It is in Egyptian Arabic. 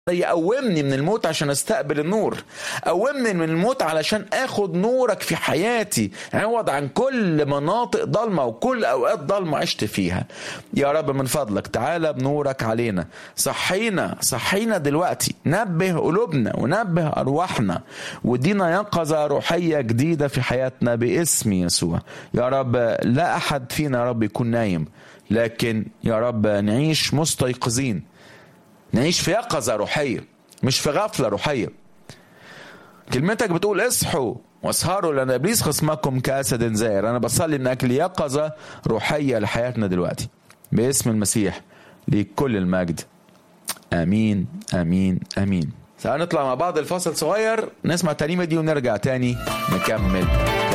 يقومني من الموت عشان استقبل النور قومني من الموت علشان اخد نورك في حياتي عوض عن كل مناطق ضلمة وكل اوقات ضلمة عشت فيها يا رب من فضلك تعالى بنورك علينا صحينا صحينا دلوقتي نبه قلوبنا ونبه ارواحنا ودينا يقظة روحية جديدة في حياتنا باسم يسوع يا رب لا احد فينا يا رب يكون نايم لكن يا رب نعيش مستيقظين نعيش في يقظة روحية مش في غفلة روحية كلمتك بتقول اصحوا واسهروا لان ابليس خصمكم كاسد زائر انا بصلي من اجل يقظة روحية لحياتنا دلوقتي باسم المسيح لكل المجد امين امين امين تعالوا نطلع مع بعض الفاصل صغير نسمع الترنيمه دي ونرجع تاني نكمل